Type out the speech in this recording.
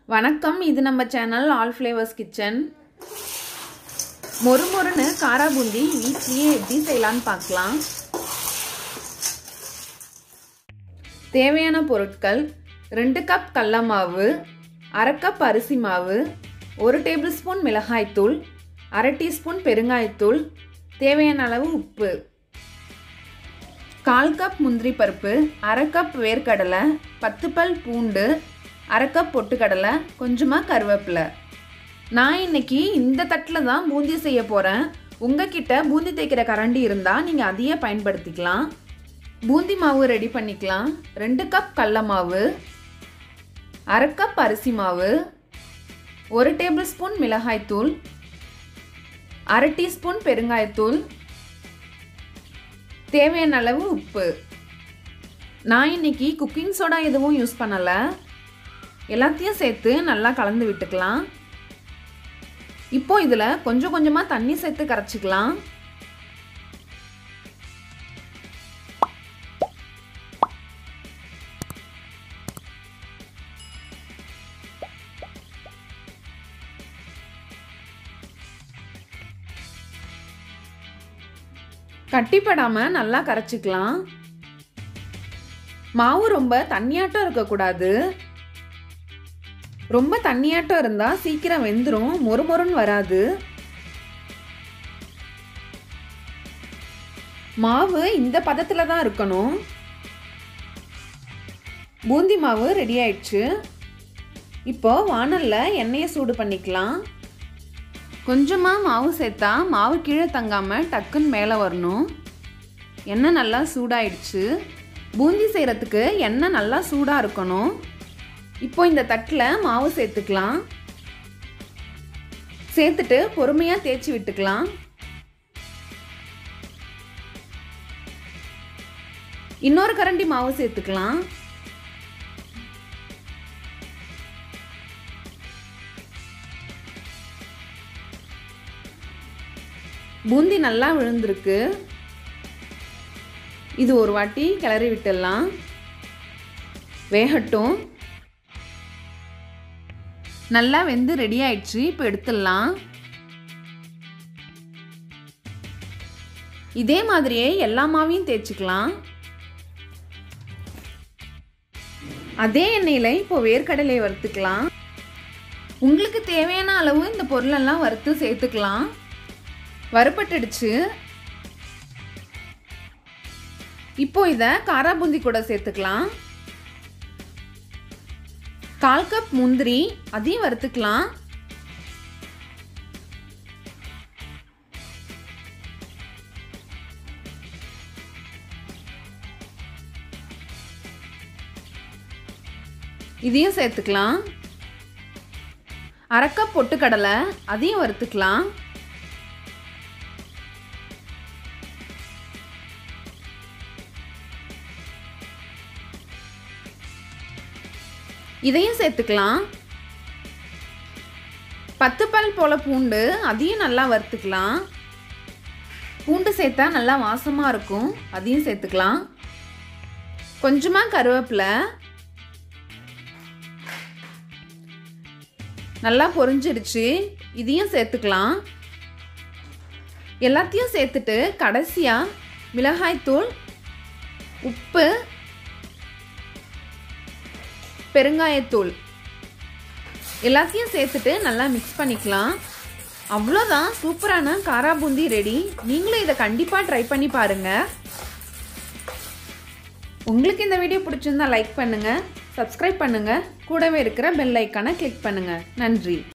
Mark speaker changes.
Speaker 1: வணக்கம் இது நம்ம சேனல் ஆல் ஃப்ளேவர்ஸ் கிச்சன் மொறு மொறுன்னு காரா பூந்தி வீட்லேயே எப்படி செய்யலான்னு பார்க்கலாம் தேவையான பொருட்கள் ரெண்டு கப் கடல மாவு அரை கப் அரிசி மாவு ஒரு டேபிள் ஸ்பூன் மிளகாய்த்தூள் அரை டீஸ்பூன் பெருங்காயத்தூள் தேவையான அளவு உப்பு கால் கப் முந்திரி பருப்பு அரை கப் வேர்க்கடலை பத்து பல் பூண்டு அரை கப் பொட்டுக்கடலை கொஞ்சமாக கருவேப்பிலை நான் இன்னைக்கு இந்த தட்டில் தான் பூந்தி செய்ய போகிறேன் உங்ககிட்ட பூந்தி தேய்க்கிற கரண்டி இருந்தால் நீங்கள் அதையே பயன்படுத்திக்கலாம் பூந்தி மாவு ரெடி பண்ணிக்கலாம் ரெண்டு கப் கடல மாவு அரை கப் அரிசி மாவு ஒரு டேபிள் ஸ்பூன் மிளகாய்த்தூள் அரை டீஸ்பூன் பெருங்காயத்தூள் தேவையான அளவு உப்பு நான் இன்னைக்கு குக்கிங் சோடா எதுவும் யூஸ் பண்ணலை எல்லாத்தையும் சேர்த்து நல்லா கலந்து விட்டுக்கலாம் இப்போ இதில் கொஞ்சம் கொஞ்சமாக தண்ணி சேர்த்து கரைச்சிக்கலாம் கட்டிப்படாமல் நல்லா கரைச்சிக்கலாம் மாவு ரொம்ப தண்ணியாட்டம் இருக்கக்கூடாது ரொம்ப தண்ணியாட்டம் இருந்தால் சீக்கிரம் வெந்துடும் மொறு மொறுன்னு வராது மாவு இந்த பதத்தில் தான் இருக்கணும் பூந்தி மாவு ரெடி ஆயிடுச்சு இப்போ வானலில் எண்ணெயை சூடு பண்ணிக்கலாம் கொஞ்சமாக மாவு சேர்த்தா மாவு கீழே தங்காமல் டக்குன்னு மேலே வரணும் எண்ணெய் நல்லா சூடாயிடுச்சு பூந்தி செய்கிறதுக்கு எண்ணெய் நல்லா சூடாக இருக்கணும் இப்போ இந்த தட்டில் மாவு சேர்த்துக்கலாம் சேர்த்துட்டு பொறுமையாக தேய்ச்சி விட்டுக்கலாம் இன்னொரு கரண்டி மாவு சேர்த்துக்கலாம் பூந்தி நல்லா விழுந்திருக்கு இது ஒரு வாட்டி கிளறி விட்டுடலாம் வேகட்டும் நல்லா வெந்து ரெடி ஆயிடுச்சு இப்போ எடுத்துடலாம் இதே மாதிரியே எல்லா மாவையும் தேய்ச்சிக்கலாம் அதே எண்ணெயில் இப்போ வேர்க்கடலை வறுத்துக்கலாம் உங்களுக்கு தேவையான அளவு இந்த பொருளெல்லாம் வறுத்து சேர்த்துக்கலாம் வறுப்பட்டுடுச்சு இப்போ இதை காராபூந்தி கூட சேர்த்துக்கலாம் கால் கப் முந்திரி அதையும் வறுத்துக்கலாம் இதையும் சேர்த்துக்கலாம் அரைக்கப் பொட்டுக்கடலை அதையும் வறுத்துக்கலாம் இதையும் சேர்த்துக்கலாம் பத்து பல் போல் பூண்டு அதையும் நல்லா வறுத்துக்கலாம் பூண்டு சேர்த்தா நல்லா வாசமாக இருக்கும் அதையும் சேர்த்துக்கலாம் கொஞ்சமாக கருவேப்பிலை நல்லா பொரிஞ்சிடுச்சு இதையும் சேர்த்துக்கலாம் எல்லாத்தையும் சேர்த்துட்டு கடைசியாக மிளகாய்த்தூள் உப்பு பெருங்காயத்தூள் எல்லாத்தையும் சேர்த்துட்டு நல்லா மிக்ஸ் பண்ணிக்கலாம் அவ்வளோதான் சூப்பரான காரா பூந்தி ரெடி நீங்களும் இதை கண்டிப்பாக ட்ரை பண்ணி பாருங்கள் உங்களுக்கு இந்த வீடியோ பிடிச்சிருந்தா லைக் பண்ணுங்கள் சப்ஸ்கிரைப் பண்ணுங்கள் கூடவே இருக்கிற பெல் ஐக்கானை கிளிக் பண்ணுங்கள் நன்றி